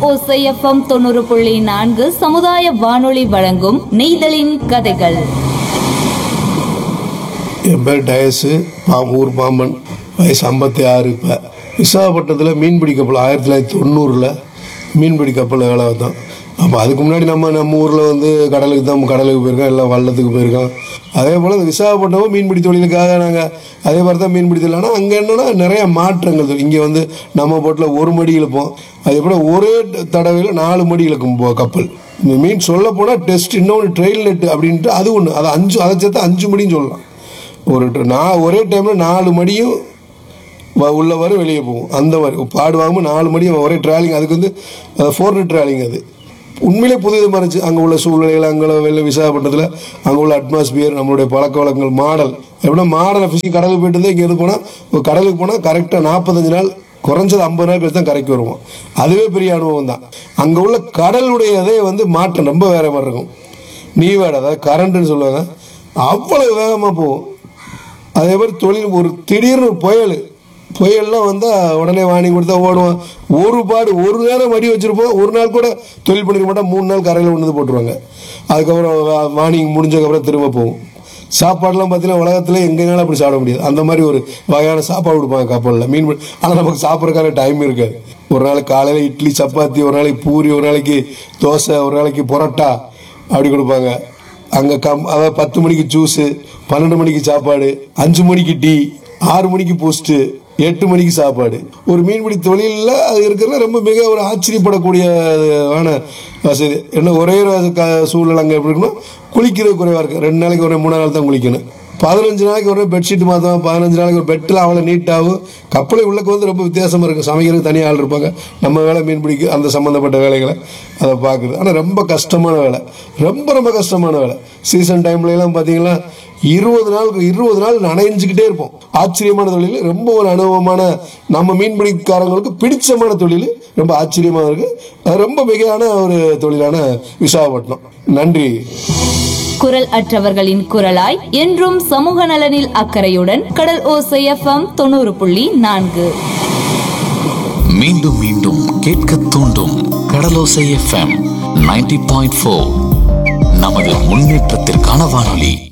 ஓசை எஃப்எம் தொண்ணூறு புள்ளி நான்கு சமுதாய வானொலி வழங்கும் நெய்தலின் கதைகள் என் பேர் டயஸு பா ஊர் பாம்பன் வயசு ஐம்பத்தி ஆறு இப்போ விசாகப்பட்டினத்தில் மீன்பிடி கப்பல் ஆயிரத்தி தொள்ளாயிரத்தி தொண்ணூறில் மீன்பிடி கப்பல் வேலை தான் அப்போ அதுக்கு முன்னாடி நம்ம நம்ம ஊரில் வந்து கடலுக்கு தான் கடலுக்கு போயிருக்கோம் எல்லாம் வள்ளத்துக்கு போயிருக்கோம் அதே போல் இந்த விசாகப்பட்டினமும் மீன்பிடி தொழிலுக்காக நாங்கள் அதே மாதிரி தான் மீன்பிடி தொழில் ஆனால் அங்கே என்னென்னா நிறைய மாற்றங்கள் இங்கே வந்து நம்ம போட்டில் ஒரு மடி இழுப்போம் அதே போல் ஒரே தடவையில் நாலு மடி இழுக்கும் போ- கப்பல் இந்த மீன் சொல்ல போனால் டெஸ்ட் இன்னொன்று ட்ரெயில் நெட் அப்படின்ட்டு அது ஒன்று அது அஞ்சு அதை சேர்த்து அஞ்சு மடின்னு சொல்லலாம் ஒரு ட- நான் ஒரே டைமில் நாலு மடியும் வ- உள்ள வரும் வெளியே போகும் அந்த மாதிரி பாடுவாங்க நாலு மடியும் ஒரே ட்ராலிங் அதுக்கு வந்து ஃபோர் நெட் ட்ராலிங் அது உண்மையிலே புதுவிதமாக இருந்துச்சு அங்கே உள்ள சூழ்நிலைகள் அங்கே வெளில விசாகப்பட்டத்தில் அங்கே உள்ள அட்மாஸ்பியர் நம்மளுடைய பழக்க வழக்கங்கள் மாடல் எப்படின்னா மாடலை ஃபிஷிங் கடலுக்கு போயிட்டு இருந்தால் இங்கே இருந்து போனால் கடலுக்கு போனால் கரெக்டாக நாற்பத்தஞ்சு நாள் குறைஞ்சது ஐம்பது நாள் கழிச்சு தான் கரைக்கு வருவோம் அதுவே பெரிய அனுபவம் தான் அங்கே உள்ள கடலுடைய இதே வந்து மாற்றம் ரொம்ப வேற மாதிரி இருக்கும் நீவேட அதாவது கரண்ட்டுன்னு சொல்லுவாங்க அவ்வளவு வேகமாக போகும் அதே மாதிரி தொழில் ஒரு திடீர்னு ஒரு புயல் புயல்லாம் வந்தால் உடனே வாங்கி கொடுத்தா ஓடுவோம் ஒரு பாடு ஒரு நேரம் வடி வச்சிருப்போம் ஒரு நாள் கூட தொழில் பண்ணிக்க மாட்டோம் மூணு நாள் கரையில் கொண்டு வந்து போட்டுருவாங்க அதுக்கப்புறம் வா- வாணிங் முடிஞ்சதுக்கப்புறம் திரும்ப போகும் சாப்பாடுலாம் பார்த்தீங்கன்னா உலகத்தில் எங்கேனாலும் அப்படி சாப்பிட முடியாது அந்த மாதிரி ஒரு வகையான சாப்பாடு கொடுப்பாங்க கப்பலில் மீன் ஆனால் நமக்கு சாப்பிட்றதுக்கான டைம் இருக்காது ஒரு நாளைக்கு காலையில் இட்லி சப்பாத்தி ஒரு நாளைக்கு பூரி ஒரு நாளைக்கு தோசை ஒரு நாளைக்கு பரோட்டா அப்படி கொடுப்பாங்க அங்கே கம் அதாவது பத்து மணிக்கு ஜூஸு பன்னெண்டு மணிக்கு சாப்பாடு அஞ்சு மணிக்கு டீ ஆறு மணிக்கு போஸ்ட்டு எட்டு மணிக்கு சாப்பாடு ஒரு மீன்பிடி தொழிலில் அது இருக்கிறது ரொம்ப மிக ஒரு ஆச்சரியப்படக்கூடியவான வசதி என்ன ஒரே ஒரு க- சூழ்நிலை அங்கே எப்படி இருக்குன்னா குளிக்கிறது குறைவாக இருக்குது ரெண்டு நாளைக்கு ஒரு மூணு நாள் தான் குளிக்கணும் பதினஞ்சு நாளைக்கு ஒரு பெட்ஷீட் மாற்றோம் பதினஞ்சு நாளைக்கு ஒரு பெட்டில் அவ்வளோ நீட்டாகும் கப்பலை உள்ளக்கு வந்து ரொம்ப வித்தியாசமாக இருக்கும் சமைக்கிறதுக்கு தனியாக ஆள் இருப்பாங்க நம்ம வேலை மீன் பிடிக்க அந்த சம்மந்தப்பட்ட வேலைகளை அதை பார்க்குது ஆனால் ரொம்ப கஷ்டமான வேலை ரொம்ப ரொம்ப கஷ்டமான வேலை சீசன் டைம்லலாம் பார்த்தீங்கன்னா இருபது நாளுக்கு இருபது நாள் நனைஞ்சுக்கிட்டே இருப்போம் ஆச்சரியமான தொழில் ரொம்ப ஒரு அனுபவமான நம்ம மீன்பிடிக்காரங்களுக்கு பிடிச்சமான தொழில் ரொம்ப ஆச்சரியமாக இருக்குது அது ரொம்ப மிகையான ஒரு தொழிலான விசாகப்பட்டினம் நன்றி குரல் அற்றவர்களின் குரலாய் என்றும் சமூக நலனில் அக்கறையுடன் கடல் ஓசை எஃப்எம் தொண்ணூறு புள்ளி நான்கு மீண்டும் மீண்டும் கேட்க தூண்டும் Kadalosai FM ninety point four நமது முன்னேற்றத்திற்கான வானொலி